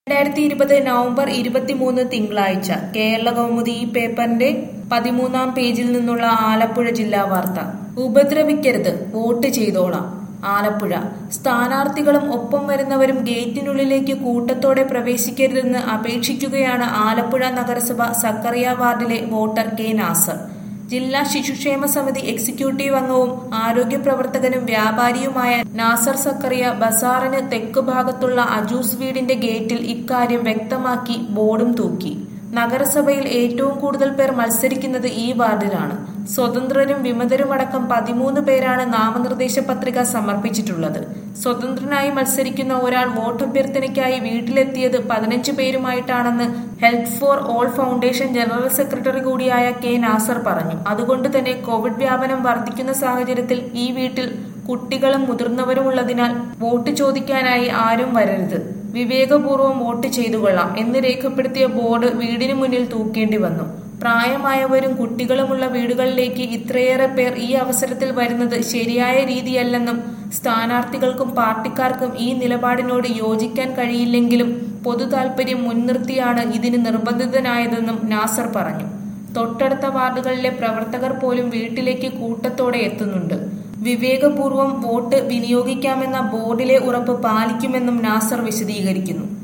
രണ്ടായിരത്തി ഇരുപത് നവംബർ ഇരുപത്തിമൂന്ന് തിങ്കളാഴ്ച കേരള കൗമുദി ഈ പേപ്പറിന്റെ പതിമൂന്നാം പേജിൽ നിന്നുള്ള ആലപ്പുഴ ജില്ലാ വാർത്ത ഉപദ്രവിക്കരുത് വോട്ട് ചെയ്തോളാം ആലപ്പുഴ സ്ഥാനാർത്ഥികളും ഒപ്പം വരുന്നവരും ഗേറ്റിനുള്ളിലേക്ക് കൂട്ടത്തോടെ പ്രവേശിക്കരുതെന്ന് അപേക്ഷിക്കുകയാണ് ആലപ്പുഴ നഗരസഭ സക്കറിയ വാർഡിലെ വോട്ടർ കെ നാസർ ജില്ലാ ശിശുക്ഷേമ സമിതി എക്സിക്യൂട്ടീവ് അംഗവും ആരോഗ്യ പ്രവർത്തകനും വ്യാപാരിയുമായ നാസർ സക്കറിയ ബസാറിന് തെക്ക് ഭാഗത്തുള്ള അജൂസ് വീടിന്റെ ഗേറ്റിൽ ഇക്കാര്യം വ്യക്തമാക്കി ബോർഡും തൂക്കി നഗരസഭയിൽ ഏറ്റവും കൂടുതൽ പേർ മത്സരിക്കുന്നത് ഈ വാർഡിലാണ് സ്വതന്ത്രരും വിമതരുമടക്കം പതിമൂന്ന് പേരാണ് നാമനിർദ്ദേശ പത്രിക സമർപ്പിച്ചിട്ടുള്ളത് സ്വതന്ത്രനായി മത്സരിക്കുന്ന ഒരാൾ വോട്ടഭ്യർത്ഥനയ്ക്കായി വീട്ടിലെത്തിയത് പതിനഞ്ച് പേരുമായിട്ടാണെന്ന് health for all foundation general secretary കൂടിയായ കെ നാസർ പറഞ്ഞു അതുകൊണ്ട് തന്നെ കോവിഡ് വ്യാപനം വർദ്ധിക്കുന്ന സാഹചര്യത്തിൽ ഈ വീട്ടിൽ കുട്ടികളും മുതിർന്നവരും ഉള്ളതിനാൽ വോട്ട് ചോദിക്കാനായി ആരും വരരുത് വിവേകപൂർവ്വം വോട്ട് ചെയ്തുകൊള്ളാം എന്ന് രേഖപ്പെടുത്തിയ ബോർഡ് വീടിന് മുന്നിൽ തൂക്കേണ്ടി വന്നു പ്രായമായവരും കുട്ടികളുമുള്ള വീടുകളിലേക്ക് ഇത്രയേറെ പേർ ഈ അവസരത്തിൽ വരുന്നത് ശരിയായ രീതിയല്ലെന്നും സ്ഥാനാർത്ഥികൾക്കും പാർട്ടിക്കാർക്കും ഈ നിലപാടിനോട് യോജിക്കാൻ കഴിയില്ലെങ്കിലും പൊതു താൽപര്യം മുൻനിർത്തിയാണ് ഇതിന് നിർബന്ധിതനായതെന്നും നാസർ പറഞ്ഞു തൊട്ടടുത്ത വാർഡുകളിലെ പ്രവർത്തകർ പോലും വീട്ടിലേക്ക് കൂട്ടത്തോടെ എത്തുന്നുണ്ട് വിവേകപൂർവ്വം വോട്ട് വിനിയോഗിക്കാമെന്ന ബോർഡിലെ ഉറപ്പ് പാലിക്കുമെന്നും നാസർ വിശദീകരിക്കുന്നു